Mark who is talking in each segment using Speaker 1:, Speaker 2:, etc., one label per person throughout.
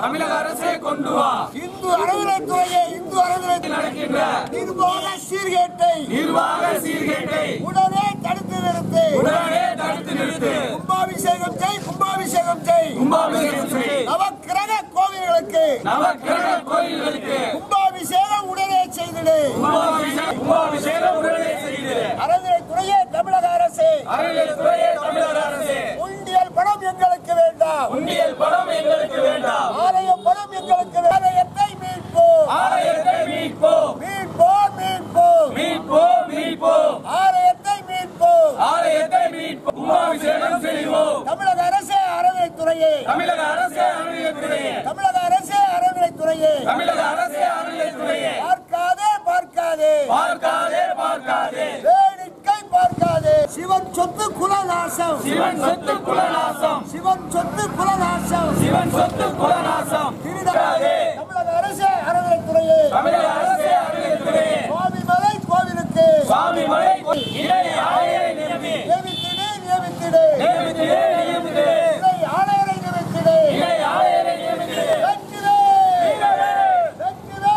Speaker 1: தமிழக அரசே கொண்டு வா
Speaker 2: இந்து அறநிலைத்துறையை இந்து அறநிலைத்துறை
Speaker 1: நடக்கின்ற
Speaker 2: நிர்வாக சீர்கேட்டை
Speaker 1: நிர்வாக சீர்கேட்டை
Speaker 2: உடனே தடுத்து நிறுத்து
Speaker 1: உடனே தடுத்து நிறுத்து
Speaker 2: கும்பாபிஷேகம் செய் கும்பாபிஷேகம் செய்
Speaker 1: கும்பாபிஷேகம் செய்
Speaker 2: நவக்கிரக கோவில்களுக்கு
Speaker 1: நவக்கிரக கோயில்களுக்கு
Speaker 2: கும்பாபிஷேகம் உடனே செய்திடு
Speaker 1: கும்பாபிஷேகம் கும்பாபிஷேகம் உடனே செய்து
Speaker 2: அறநிலைத்துறையே தமிழக அரசு
Speaker 1: அறநிலையத்துறையே தமிழக அரசே
Speaker 2: உண்டியல் பணம் எங்களுக்கு வேண்டாம்
Speaker 1: உண்டியல் பணம் எங்களுக்கு வேண்டாம்
Speaker 2: ஆலய பணம் எங்களுக்கு வே- ஆலயத்தை மீட்போம்
Speaker 1: ஆலயத்தை மீட்போம்
Speaker 2: மீட்போம் மீட்போம்
Speaker 1: மீட்போம் மீட்போம்
Speaker 2: ஆலயத்தை மீட்போம்
Speaker 1: ஆலயத்தை மீட்போம் கும்பாபிஷேகம் செய்வோம்
Speaker 2: தமிழக அரசே அறநிலைத்துறையே
Speaker 1: தமிழக அரசே அறநிலையத்துறையே
Speaker 2: தமிழக அரசே அறநிலைத்துறையே
Speaker 1: தமிழக அரசே அறநிலையத்துறையே
Speaker 2: பார்க்காதே பார்க்காதே
Speaker 1: பார்க்காதே பார்க்காதே
Speaker 2: வேடிக்கை பார்க்காதே சிவன் சொத்து குலநாசம்
Speaker 1: சிவன் சொத்து குலநாசம்
Speaker 2: சிவன் சொத்து குலநாசம்
Speaker 1: சிவன் சொத்து குலநாசம்
Speaker 2: திருடாதே தமிழக அரசே அறநிலைத்துறையே
Speaker 1: தமிழக அரசே அறநிலையத்துறையே
Speaker 2: சுவாமிமலை கோவிலுக்கு
Speaker 1: சுவாமி மலை இணை ஆலயரை நிறுவி
Speaker 2: நியமித்திடு நியமித்திடு
Speaker 1: நியமித்திடே நியமித்திடே
Speaker 2: இதை ஆணையரை நியமித்திடு
Speaker 1: இணை ஆலயரை நியமித்திடே
Speaker 2: வெற்றிவே வெற்றிவே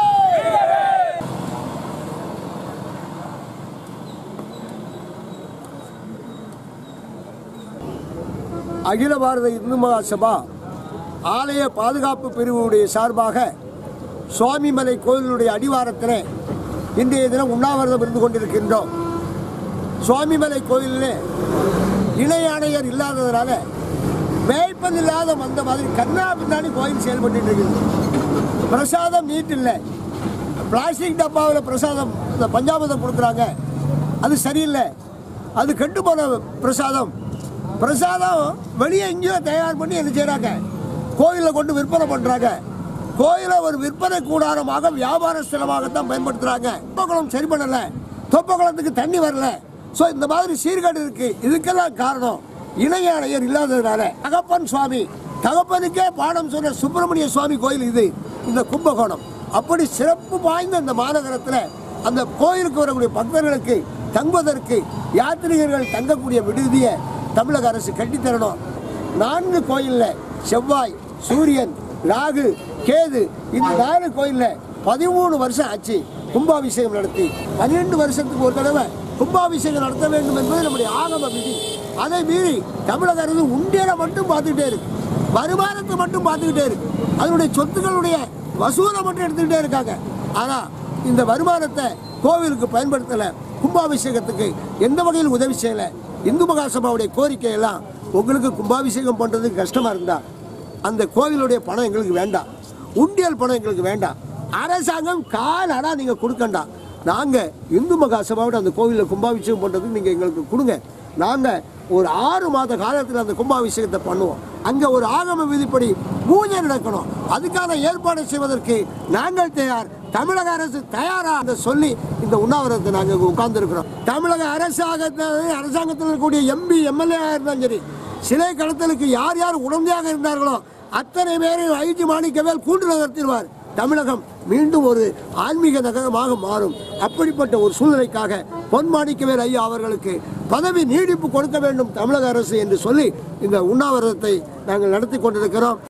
Speaker 2: அகில பாரத இந்து மகாசபா ஆலய பாதுகாப்பு பிரிவுடைய சார்பாக சுவாமிமலை கோயிலுடைய அடிவாரத்தில் இன்றைய தினம் உண்ணாவிரதம் இருந்து கொண்டிருக்கின்றோம் சுவாமிமலை கோயிலில் இணை ஆணையர் இல்லாததுனால மேய்ப்பன் இல்லாத வந்த மாதிரி கண்ணா பின்னாடி கோயில் செயல்பட்டு இருக்குது பிரசாதம் நீட் இல்லை பிளாஸ்டிக் டப்பாவில் பிரசாதம் இந்த பஞ்சாபதம் கொடுக்குறாங்க அது சரியில்லை அது கெட்டு போன பிரசாதம் பிரசாதம் வெளியே எங்கேயோ தயார் பண்ணி என்ன செய்கிறாங்க கோயிலில் கொண்டு விற்பனை பண்ணுறாங்க கோயிலை ஒரு விற்பனை கூடாரமாக வியாபார ஸ்தலமாகத்தான் பயன்படுத்துகிறாங்க தொப்பக்குளம் சரி பண்ணலை தொப்பக்குளத்துக்கு தண்ணி வரல ஸோ இந்த மாதிரி சீர்கேடு இருக்கு இதுக்கெல்லாம் காரணம் இணையாணையர் இல்லாததுனால தகப்பன் சுவாமி தகப்பனுக்கே பாடம் சொன்ன சுப்பிரமணிய சுவாமி கோயில் இது இந்த கும்பகோணம் அப்படி சிறப்பு வாய்ந்த இந்த மாநகரத்தில் அந்த கோயிலுக்கு வரக்கூடிய பக்தர்களுக்கு தங்குவதற்கு யாத்ரீகர்கள் தங்கக்கூடிய விடுதியை தமிழக அரசு கட்டித்தரணும் நான்கு கோயிலில் செவ்வாய் சூரியன் ராகு கேது இந்த நாலு கோயிலில் பதிமூணு வருஷம் ஆச்சு கும்பாபிஷேகம் நடத்தி பன்னிரெண்டு வருஷத்துக்கு ஒரு தடவை கும்பாபிஷேகம் நடத்த வேண்டும் என்பது நம்முடைய ஆகம விதி அதை மீறி தமிழக அரசு உண்டியலை மட்டும் பார்த்துக்கிட்டே இருக்கு வருமானத்தை மட்டும் பார்த்துக்கிட்டே இருக்கு அதனுடைய சொத்துக்களுடைய வசூலை மட்டும் எடுத்துக்கிட்டே இருக்காங்க ஆனா இந்த வருமானத்தை கோவிலுக்கு பயன்படுத்தல கும்பாபிஷேகத்துக்கு எந்த வகையில் உதவி செய்யல இந்து மகாசபாவுடைய கோரிக்கை எல்லாம் உங்களுக்கு கும்பாபிஷேகம் பண்றதுக்கு கஷ்டமா இருந்தா அந்த கோவிலுடைய பணம் எங்களுக்கு வேண்டாம் உண்டியல் பணம் எங்களுக்கு வேண்டாம் அரசாங்கம் கால் அடா நீங்க கொடுக்கண்டா நாங்க இந்து மகாசபாவோட அந்த கோவிலில் கும்பாபிஷேகம் பண்றதுக்கு நீங்க எங்களுக்கு கொடுங்க நாங்க ஒரு ஆறு மாத காலத்தில் அந்த கும்பாபிஷேகத்தை பண்ணுவோம் அங்க ஒரு ஆகம விதிப்படி பூஜை நடக்கணும் அதுக்கான ஏற்பாடு செய்வதற்கு நாங்கள் தயார் தமிழக அரசு தயாரா என்று சொல்லி இந்த உண்ணாவிரதத்தை நாங்கள் உட்கார்ந்து இருக்கிறோம் தமிழக அரசாங்க அரசாங்கத்தில் இருக்கக்கூடிய எம்பி எம்எல்ஏ இருந்தாலும் சரி சிலை கடத்தலுக்கு யார் யார் உடந்தையாக இருந்தார்களோ அத்தனை பேரையும் ஐஜி மாணிக்கவேல் கூண்டு நகர்த்திடுவார் தமிழகம் மீண்டும் ஒரு ஆன்மீக நகரமாக மாறும் அப்படிப்பட்ட ஒரு சூழ்நிலைக்காக பொன் மாணிக்கவேல் ஐயா அவர்களுக்கு பதவி நீடிப்பு கொடுக்க வேண்டும் தமிழக அரசு என்று சொல்லி இந்த உண்ணாவிரதத்தை நாங்கள் நடத்தி கொண்டிருக்கிறோம்